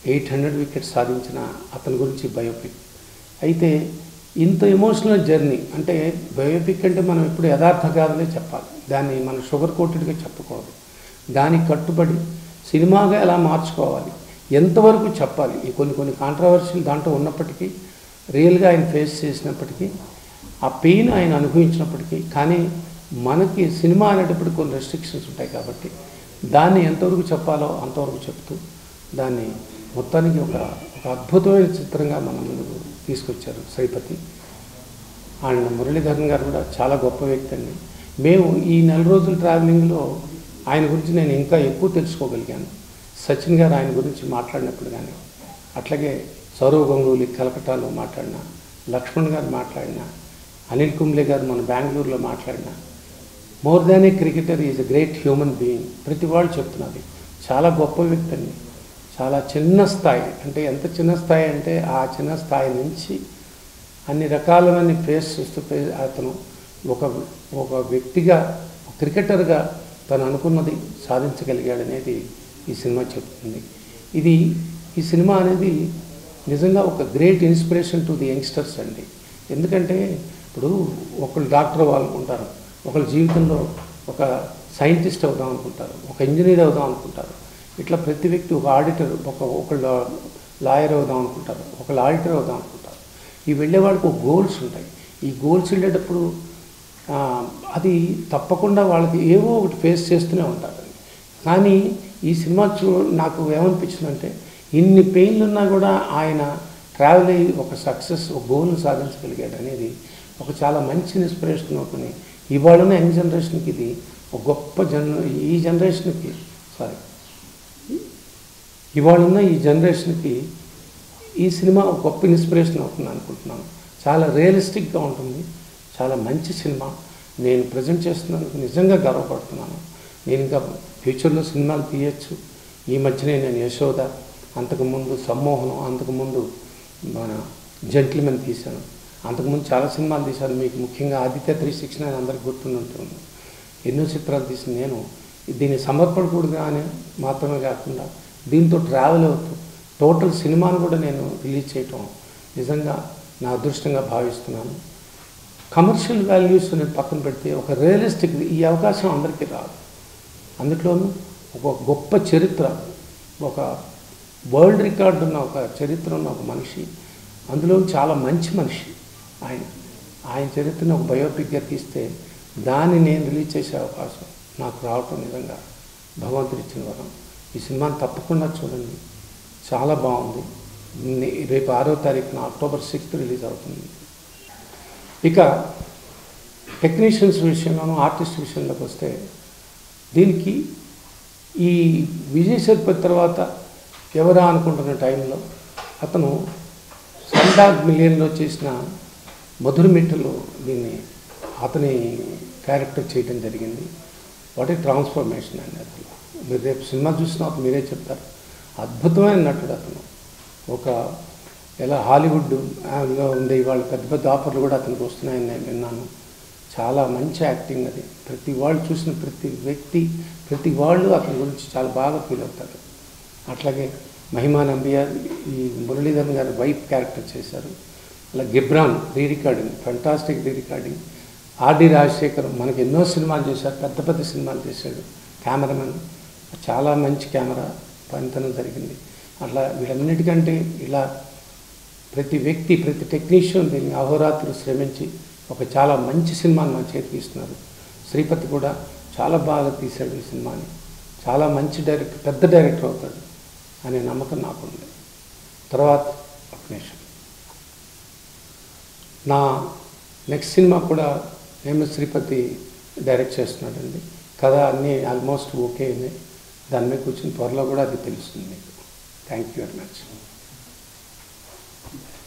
eight hundred wickets సాధించిన అతని గురించి బయోపిక్ అయితే ఇంత ఎమోషనల్ జర్నీ అంటే బయోపిక్ అంటే మనం ఎప్పుడు యథార్థ గాథలే చెప్పాలి దాన్ని మనం షుగర్ కోటెడ్గా చెప్పకూడదు దానికి కట్టుబడి సినిమాగా ఎలా మార్చుకోవాలి ఎంతవరకు చెప్పాలి ఈ కొన్ని కొన్ని కాంట్రవర్షియల్ దాంట్లో ఉన్నప్పటికీ రియల్గా ఆయన ఫేస్ చేసినప్పటికీ ఆ పెయిన్ ఆయన అనుభవించినప్పటికీ కానీ మనకి సినిమా అనేటప్పుడు కొన్ని రెస్ట్రిక్షన్స్ ఉంటాయి కాబట్టి దాన్ని ఎంతవరకు చెప్పాలో అంతవరకు చెప్తూ దాన్ని మొత్తానికి ఒక ఒక అద్భుతమైన చిత్రంగా మన ముందుకు తీసుకొచ్చారు శ్రీపతి ఆయన మురళీధరన్ గారు కూడా చాలా గొప్ప వ్యక్తి అండి మేము ఈ నెల రోజుల ట్రావెలింగ్లో ఆయన గురించి నేను ఇంకా ఎక్కువ తెలుసుకోగలిగాను సచిన్ గారు ఆయన గురించి మాట్లాడినప్పుడు కానీ అట్లాగే సౌరవ్ గంగూలీ కలకటాలో మాట్లాడిన లక్ష్మణ్ గారు మాట్లాడిన అనిల్ కుంబ్లే గారు మన బెంగళూరులో మాట్లాడిన more than a cricketer is a great human being ప్రతి వాళ్ళు చెప్తున్నది చాలా గొప్ప వ్యక్తి అండి చాలా చిన్న స్థాయి అంటే ఎంత చిన్న స్థాయి అంటే ఆ చిన్న స్థాయి నుంచి అన్ని రకాలమైన ఫేస్ చేస్తూ ఫే- అతను ఒక ఒక వ్యక్తిగా ఒక క్రికెటర్గా తను అనుకున్నది సాధించగలిగాడనేది ఈ సినిమా చెప్తుంది ఇది ఈ సినిమా అనేది నిజంగా ఒక great inspiration to the youngsters అండి ఎందుకంటే ఇప్పుడు ఒకళ్ళు డాక్టర్ వాళ్ళు ఉంటారు ఒకళ్ళ జీవితంలో ఒక సైంటిస్ట్ అవుదాం అనుకుంటారు ఒక ఇంజనీర్ అవుదాం అనుకుంటారు ఇట్లా ప్రతి వ్యక్తి ఒక ఆడిటర్ ఒక ఒకళ్ళు లాయర్ అవుదాం అనుకుంటారు ఒకళ్ళు ఆడిటర్ అవుదాం అనుకుంటారు ఈ వెళ్ళే వాళ్ళకి ఒక గోల్స్ ఉంటాయి ఈ గోల్స్ వెళ్ళేటప్పుడు ఆ, అది తప్పకుండా వాళ్ళకి ఏవో ఒకటి ఫేస్ చేస్తూనే ఉంటారు కానీ ఈ సినిమా చూ నాకు ఏమనిపించిందంటే ఇన్ని పెయిన్లు ఉన్నా కూడా ఆయన ట్రావెల్ అయ్యి ఒక సక్సెస్ ఒక గోల్ని సాధించగలిగాడు అనేది ఒక చాలా మంచి ఇన్స్పిరేషన్ అవుతుంది ఇవాళ ఉన్న యంగ్ జనరేషన్కి ఇది ఒక గొప్ప జన ఈ జనరేషన్కి సారీ ఇవాళ ఉన్న ఈ జనరేషన్కి ఈ సినిమా ఒక గొప్ప ఇన్స్పిరేషన్ అవుతుంది అనుకుంటున్నాను చాలా రియలిస్టిక్గా ఉంటుంది చాలా మంచి సినిమా నేను ప్రజెంట్ చేస్తున్నందుకు నిజంగా గర్వపడుతున్నాను నేను ఇంకా ఫ్యూచర్లో సినిమాలు తీయచ్చు ఈ మధ్యనే నేను యశోద అంతకుముందు సమ్మోహనం అంతకుముందు మన జెంట్లమెన్ తీశాను అంతకుముందు చాలా సినిమాలు తీశాను మీకు ముఖ్యంగా ఆదిత్య త్రీ సిక్స్ నైన్ అందరికి గుర్తుంటుంది ఎన్నో చిత్రాలు తీసిన నేను దీన్ని సమర్పణకూడదుగా అని మాత్రమే కాకుండా దీంతో ట్రావెల్ అవుతూ టోటల్ సినిమాను కూడా నేను రిలీజ్ చేయటం నిజంగా నా అదృష్టంగా భావిస్తున్నాను కమర్షియల్ వాల్యూస్ నేను పక్కన పెడితే ఒక రియలిస్టిక్ ఈ అవకాశం అందరికీ రాదు అందులోనూ ఒక గొప్ప చరిత్ర ఒక వరల్డ్ రికార్డు ఉన్న ఒక చరిత్ర ఉన్న ఒక మనిషి అందులో చాలా మంచి మనిషి ఆయన ఆయన చరిత్రను ఒక బయోపిక్గా తీస్తే దాన్ని నేను రిలీజ్ చేసే అవకాశం నాకు రావటం నిజంగా భగవంతుడు ఇచ్చిన వరం ఈ సినిమాని తప్పకుండా చూడండి చాలా బాగుంది నే- రేపు ఆరో తారీఖున అక్టోబర్ సిక్స్త్ రిలీజ్ అవుతుంది ఇక టెక్నీషియన్స్ విషయంలోనూ ఆర్టిస్ట్ విషయంలోకి వస్తే దీనికి ఈ విజయ్ సేతుపతి తర్వాత ఎవరా అనుకుంటున్న టైంలో అతను సండాగ్ మిలియన్లో చేసిన మధురమిట్టలో దీన్ని అతని క్యారెక్టర్ చేయడం జరిగింది వాట్ ఏ ట్రాన్స్ఫర్మేషన్ అండి అసలు మీరు రేపు సినిమా చూసినప్పుడు మీరే చెప్తారు అద్భుతమైన నటుడు అతను ఒక ఎలా హాలీవుడ్ ఆ, లో ఉండే ఇవాళ పెద్ద పెద్ద ఆఫర్లు కూడా అతనికి వస్తున్నాయని నేను విన్నాను చాలా మంచి యాక్టింగ్ అది ప్రతి వాళ్ళు చూసిన ప్రతి వ్యక్తి ప్రతి వాళ్ళు అతని గురించి చాలా బాగా ఫీల్ అవుతారు అట్లాగే మహిమా నంబియార్ ఈ మురళీధరన్ గారి వైఫ్ క్యారెక్టర్ చేశారు అలా Ghibran re recording fantastic re recording RD Rajasekhar మనకి ఎన్నో సినిమాలు చేశారు పెద్ద పెద్ద సినిమాలు చేశాడు కెమెరామెన్ చాలా మంచి కెమెరా పనితనం జరిగింది అట్లా వీటన్నిటికంటే ఇలా ప్రతి వ్యక్తి ప్రతి టెక్నీషియన్ దీన్ని అహోరాత్రులు శ్రమించి ఒక చాలా మంచి సినిమాని మన చేతికి ఇస్తున్నారు శ్రీపతి కూడా చాలా బాగా తీశాడు ఈ సినిమాని చాలా మంచి డైరెక్టర్ పెద్ద డైరెక్టర్ అవుతాడు అనే నమ్మకం నాకుంది తర్వాత ఒక నిమిషం నా నెక్స్ట్ సినిమా కూడా ఎంఎస్ శ్రీపతి డైరెక్ట్ చేస్తున్నాడండి కథ అన్నీ ఆల్మోస్ట్ ఓకే అయినాయి దాని మీద కూర్చుని త్వరలో కూడా అది తెలుస్తుంది మీకు థ్యాంక్ యూ వెరీ మచ్